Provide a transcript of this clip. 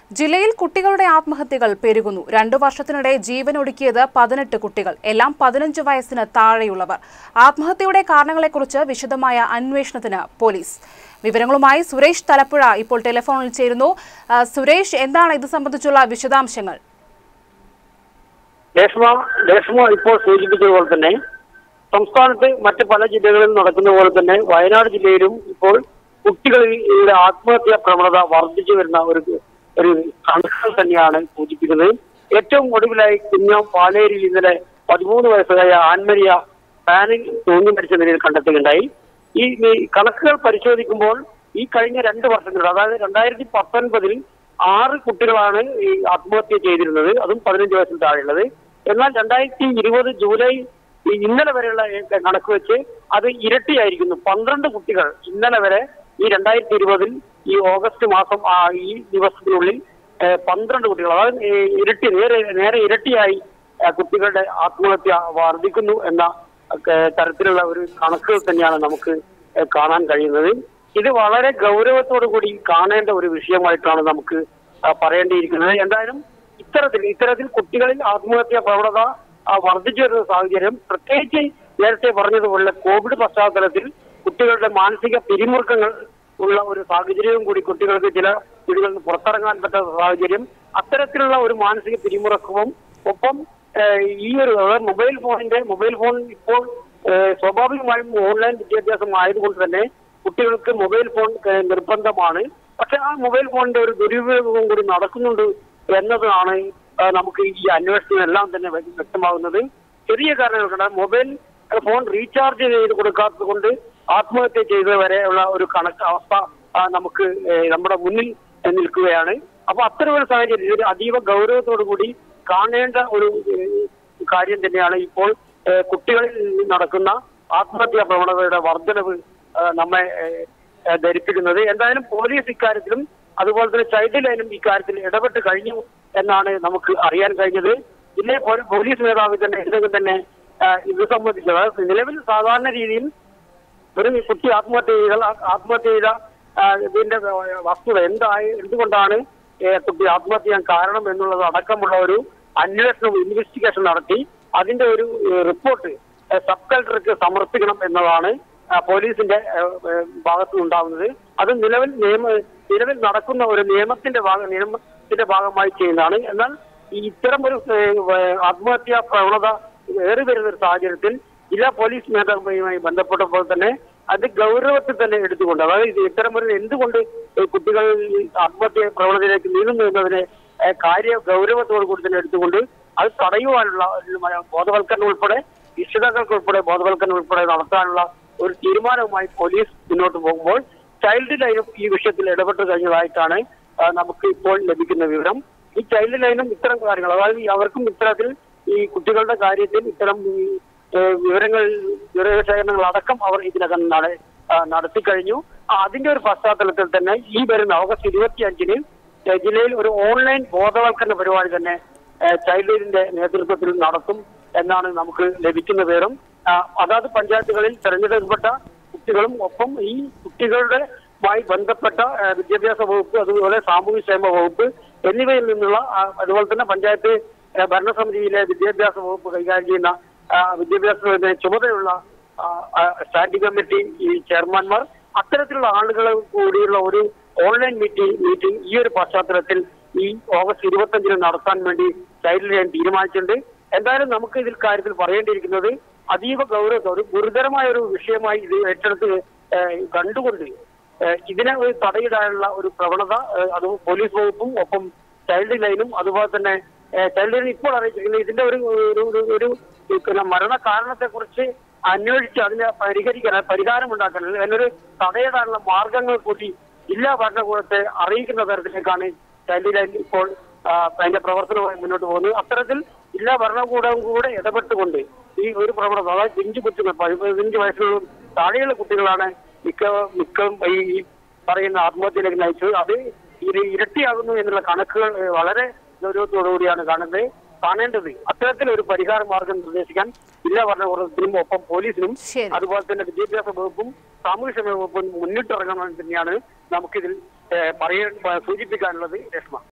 ജില്ലയിൽ കുട്ടികളുടെ ആത്മഹത്യകൾ പെരുകുന്നു രണ്ടു വർഷത്തിനിടെ ജീവനൊടുക്കിയത് പതിനെട്ട് കുട്ടികൾ എല്ലാം പതിനഞ്ച് വയസ്സിന് താഴെയുള്ളവർ ആത്മഹത്യയുടെ കാരണങ്ങളെക്കുറിച്ച് വിശദമായ അന്വേഷണത്തിന് പോലീസ് വിവരങ്ങളുമായി സുരേഷ് തലപ്പുഴ ഇപ്പോൾ ടെലിഫോണിൽ ചേരുന്നു ആ, സുരേഷ് എന്താണ് ഇത് സംബന്ധിച്ചുള്ള വിശദാംശങ്ങൾ രേഷ്മ രേഷ്മ ഇപ്പോൾ സൂചിപ്പിച്ചതുപോലെ തന്നെ സംസ്ഥാനത്ത് മറ്റ് പല ജില്ലകളിലും നടക്കുന്ന പോലെ തന്നെ വയനാട് ജില്ലയിലും ഇപ്പോൾ കുട്ടികളിൽ ഈ ആത്മഹത്യാ പ്രവണത വർദ്ധിച്ചു വരുന്ന ഒരു ഒരു കണക്കുകൾ തന്നെയാണ് സൂചിപ്പിക്കുന്നത് ഏറ്റവും ഒടുവിലായി കുഞ്ഞാം പാലേരിയിൽ ഇന്നലെ പതിമൂന്ന് വയസ്സുകായ ആൻമരിയ പാനിൽ തൂങ്ങി മരിച്ച നിലയിൽ കണ്ടെത്തുകയുണ്ടായി ഈ ഈ കണക്കുകൾ പരിശോധിക്കുമ്പോൾ ഈ കഴിഞ്ഞ രണ്ട് വർഷങ്ങളിൽ അതായത് രണ്ടായിരത്തി പത്തൊൻപതിൽ ആറ് കുട്ടികളാണ് ഈ ആത്മഹത്യ ചെയ്തിരുന്നത് അതും പതിനഞ്ച് വയസ്സിൽ താഴെയുള്ളത് എന്നാൽ രണ്ടായിരത്തി ഇരുപത് ജൂലൈ ഈ ഇന്നലെ വരെയുള്ള ഏ- കണക്ക് വെച്ച് അത് ഇരട്ടിയായിരിക്കുന്നു പന്ത്രണ്ട് കുട്ടികൾ ഇന്നലെ വരെ ഈ രണ്ടായിരത്തി ഇരുപതിൽ ഈ ഓഗസ്റ്റ് മാസം ആ ഈ ദിവസത്തിനുള്ളിൽ ഏ, പന്ത്രണ്ട് കുട്ടികൾ അതായത് ഈ ഇരട്ടി നേരെ നേരെ ഇരട്ടിയായി ആ, കുട്ടികളുടെ ആത്മഹത്യ വർദ്ധിക്കുന്നു എന്ന ഒക്കെ തരത്തിലുള്ള ഒരു കണക്കുകൾ തന്നെയാണ് നമുക്ക് ഏ, കാണാൻ കഴിയുന്നത് ഇത് വളരെ ഗൗരവത്തോടു കൂടി കാണേണ്ട ഒരു വിഷയമായിട്ടാണ് നമുക്ക് ആ, പറയേണ്ടിയിരിക്കുന്നത് എന്തായാലും ഇത്തരത്തിൽ ഇത്തരത്തിൽ കുട്ടികളിൽ ആത്മഹത്യാ പ്രവണത ആ, വർദ്ധിച്ചു വരുന്ന സാഹചര്യം പ്രത്യേകിച്ച് നേരത്തെ പറഞ്ഞതുപോലെ കോവിഡ് പശ്ചാത്തലത്തിൽ കുട്ടികളുടെ മാനസിക പിരിമുറുക്കങ്ങൾ ഉള്ള ഒരു സാഹചര്യവും കൂടി കുട്ടികൾക്ക് ചില വീടുകളിൽ നിന്ന് പുറത്തിറങ്ങാൻ പറ്റാത്ത സാഹചര്യം അത്തരത്തിലുള്ള ഒരു മാനസിക പിരിമുറക്കവും ഒപ്പം ഏഹ്, ഈ ഒരു അതായത് മൊബൈൽ ഫോണിന്റെ മൊബൈൽ ഫോൺ ഇപ്പോൾ ഏഹ്, സ്വാഭാവികമായും ഓൺലൈൻ വിദ്യാഭ്യാസം ആയതുകൊണ്ട് തന്നെ കുട്ടികൾക്ക് മൊബൈൽ ഫോൺ ഏഹ്, നിർബന്ധമാണ് പക്ഷെ ആ മൊബൈൽ ഫോണിന്റെ ഒരു ദുരുപയോഗവും കൂടി നടക്കുന്നുണ്ട് എന്നതാണ് ആ, നമുക്ക് ഈ അന്വേഷണത്തിനെല്ലാം തന്നെ വ്യ- വ്യക്തമാകുന്നത് ചെറിയ കാരണങ്ങൾ മൊബൈൽ ഫോൺ റീചാർജ് ചെയ്ത് കൊടുക്കാത്തത് കൊണ്ട് ആത്മഹത്യ ചെയ്തവരെ ഉള്ള ഒരു കണക്ക് അവസ്ഥ ആ, നമുക്ക് ഏ, നമ്മുടെ മുന്നിൽ നിൽക്കുകയാണ് അപ്പൊ അത്തരം ഒരു സാഹചര്യം ഇത് അതീവ ഗൗരവത്തോടു കൂടി കാണേണ്ട ഒരു ഏ, കാര്യം തന്നെയാണ് ഇപ്പോൾ ഏ, കുട്ടികളിൽ നടക്കുന്ന ആത്മഹത്യാ പ്രവണതയുടെ വർധനവ് ആ, നമ്മെ ഏ, ഏ, ധരിപ്പിക്കുന്നത് എന്തായാലും പോലീസ് ഇക്കാര്യത്തിലും അതുപോലെ തന്നെ ചൈൽഡ് ലൈനും ഇക്കാര്യത്തിൽ ഇടപെട്ട് കഴിഞ്ഞു എന്നാണ് നമുക്ക് അറിയാൻ കഴിഞ്ഞത് ജില്ലയിൽ പോ- പോലീസ് മേധാവി തന്നെ ഇതിനകം തന്നെ ആ, ഇത് സംബന്ധിച്ച് അതായത് നിലവിൽ സാധാരണ രീതിയിൽ ഒരു കുട്ടി ആത്മഹത്യ ചെയ്താൽ ആ ആത്മഹത്യ ചെയ്ത ആ, ഇതിന്റെ വസ്തുത എന്തായി എന്തുകൊണ്ടാണ് ഏ, കുട്ടി ആത്മഹത്യ ചെയ്യാൻ കാരണം എന്നുള്ളത് അടക്കമുള്ള ഒരു അന്വേഷണം ഇൻവെസ്റ്റിഗേഷൻ നടത്തി അതിന്റെ ഒരു ഏ, റിപ്പോർട്ട് ഏ, സബ് കളക്ടർക്ക് സമർപ്പിക്കണം എന്നതാണ് ആ, പോലീസിന്റെ ഏ, ഏ, ഭാഗത്തു ഉണ്ടാവുന്നത് അത് നിലവിൽ നിയമ നിലവിൽ നടക്കുന്ന ഒരു നിയമത്തിന്റെ ഭാഗം നിയമത്തിന്റെ ഭാഗമായി ചെയ്യുന്നതാണ് എന്നാൽ ഈ ഇത്തരം ഒരു ഏ, ഏ, ആത്മഹത്യാ പ്രവണത ഏറി വരുന്ന ഒരു സാഹചര്യത്തിൽ ജില്ലാ പോലീസ് മേധാവിയുമായി ബന്ധപ്പെട്ടപ്പോൾ തന്നെ അത് ഗൗരവത്തിൽ തന്നെ എടുത്തുകൊണ്ട് അതായത് ഇത് ഇത്തരം ഒരു എന്തുകൊണ്ട് ഈ കുട്ടികൾ ഈ ആത്മഹത്യ പ്രവണതയിലേക്ക് നീങ്ങുന്നു എന്നതിനെ ഏ, കാര്യ ഗൗരവത്തോടു കൂടി തന്നെ എടുത്തുകൊണ്ട് അത് തടയുവാനുള്ള ഒരു മ- ബോധവൽക്കരണം ഉൾപ്പെടെ രക്ഷിതാക്കൾക്ക് ഉൾപ്പെടെ ബോധവൽക്കരണം ഉൾപ്പെടെ നടത്താനുള്ള ഒരു തീരുമാനവുമായി പോലീസ് മുന്നോട്ട് പോകുമ്പോൾ ചൈൽഡ് ലൈനും ഈ വിഷയത്തിൽ ഇടപെട്ട് കഴിഞ്ഞതായിട്ടാണ് ആ, നമുക്ക് ഇപ്പോൾ ലഭിക്കുന്ന വിവരം ഈ ചൈൽഡ് ലൈനും ഇത്തരം കാര്യങ്ങൾ അതായത് ഈ അവർക്കും ഇത്തരത്തിൽ ഈ കുട്ടികളുടെ കാര്യത്തിൽ ഇത്തരം ഈ, ഏ, വിവരങ്ങൾ വിവരശേഖരണങ്ങൾ അടക്കം അവർ ഇതിനകം നട ആ, നടത്തി കഴിഞ്ഞു ആ, അതിന്റെ ഒരു പശ്ചാത്തലത്തിൽ തന്നെ ഈ വരുന്ന ഓഗസ്റ്റ് ഇരുപത്തിയഞ്ചിന് ഏ, ജില്ലയിൽ ഒരു ഓൺലൈൻ ബോധവൽക്കരണ പരിപാടി തന്നെ ഏ, ചൈൽഡ് ലൈനിന്റെ നേതൃത്വത്തിൽ നടത്തും എന്നാണ് നമുക്ക് ലഭിക്കുന്ന വിവരം ആ, അതാത് പഞ്ചായത്തുകളിൽ തെരഞ്ഞെടുക്കപ്പെട്ട കുട്ടികളും ഒപ്പം ഈ കുട്ടികളുടെ മായി ബന്ധപ്പെട്ട ആ, വിദ്യാഭ്യാസ വകുപ്പ് അതുപോലെ സാമൂഹ്യക്ഷേമ വകുപ്പ് എന്നിവയിൽ നിന്നുള്ള ആ, അതുപോലെ തന്നെ പഞ്ചായത്ത് ആ, ഭരണസമിതിയിലെ വിദ്യാഭ്യാസ വകുപ്പ് കൈകാര്യം ചെയ്യുന്ന ആ, വിദ്യാഭ്യാസത്തിന്റെ ചുമതലയുള്ള ആ, ആ, സ്റ്റാൻഡിംഗ് കമ്മിറ്റി ഈ ചെയർമാൻമാർ അത്തരത്തിലുള്ള ആളുകൾ കൂടിയുള്ള ഒരു ഓൺലൈൻ മീറ്റിംഗ് മീറ്റിംഗ് ഈ ഒരു പശ്ചാത്തലത്തിൽ ഈ ഓഗസ്റ്റ് ഇരുപത്തഞ്ചിന് നടത്താൻ വേണ്ടി ചൈൽഡ് ലൈൻ തീരുമാനിച്ചിട്ടുണ്ട് എന്തായാലും നമുക്ക് ഇതിൽ കാര്യത്തിൽ പറയേണ്ടിയിരിക്കുന്നത് അതീവ ഗൗരവ ഒരു ഗുരുതരമായ ഒരു വിഷയമായി ഇത് ഏറ്റെടുത്ത് ഏഹ്, കണ്ടുകൊണ്ട് ഏഹ്, ഇതിനെ ഒരു തടയിടാനുള്ള ഒരു പ്രവണത ഏഹ്, അത് പോലീസ് വകുപ്പും ഒപ്പം ചൈൽഡ് ലൈനും അതുപോലെ തന്നെ ഏഹ്, ചൈൽഡ് ലൈൻ ഇപ്പോൾ അറിയിച്ചിരിക്കുന്നത് ഇതിന്റെ ഒരു ഒരു- ഒരു ഒരു പിന്നെ മരണ കാരണത്തെ കുറിച്ച് അന്വേഷിച്ച് അതിനെ പരിഹരിക്കാൻ പരിഹാരം ഉണ്ടാക്കാൻ അല്ലെങ്കിൽ അതിനൊരു തടയിടാനുള്ള മാർഗങ്ങൾ കൂടി ജില്ലാ ഭരണകൂടത്തെ അറിയിക്കുന്ന തരത്തിലേക്കാണ് ചൈൽഡ് ലൈൻ ഇപ്പോൾ ആ, അതിന്റെ പ്രവർത്തനവുമായി മുന്നോട്ട് പോകുന്നത് അത്തരത്തിൽ ജില്ലാ ഭരണകൂടം കൂടെ ഇടപെട്ടുകൊണ്ട് ഈ ഒരു പ്രവണത അതായത് പിഞ്ചു കുട്ടികൾ പതിനഞ്ച് വയസ്സിലുള്ള താഴെയുള്ള കുട്ടികളാണ് മിക്ക മിക്ക ഈ ഈ പറയുന്ന ആത്മഹത്യയിലേക്ക് നയിച്ചത് അത് ഇത് ഇരട്ടിയാകുന്നു എന്നുള്ള കണക്കുകൾ ഏഹ്, വളരെ ഗൗരവത്തോടുകൂടിയാണ് കാണുന്നത് കാണേണ്ടത് അത്തരത്തിൽ ഒരു പരിഹാര മാർഗം നിർദ്ദേശിക്കാൻ ജില്ലാ ഭരണകൂടത്തിനും ഒപ്പം പോലീസിനും ശരി. അതുപോലെ തന്നെ വിദ്യാഭ്യാസ വകുപ്പും സാമൂഹ്യക്ഷേമ വകുപ്പും മുന്നിട്ടിറങ്ങണമെന്ന് തന്നെയാണ് നമുക്കിതിൽ ഏഹ്, പറയാൻ സൂചിപ്പിക്കാനുള്ളത് രേഷ്മ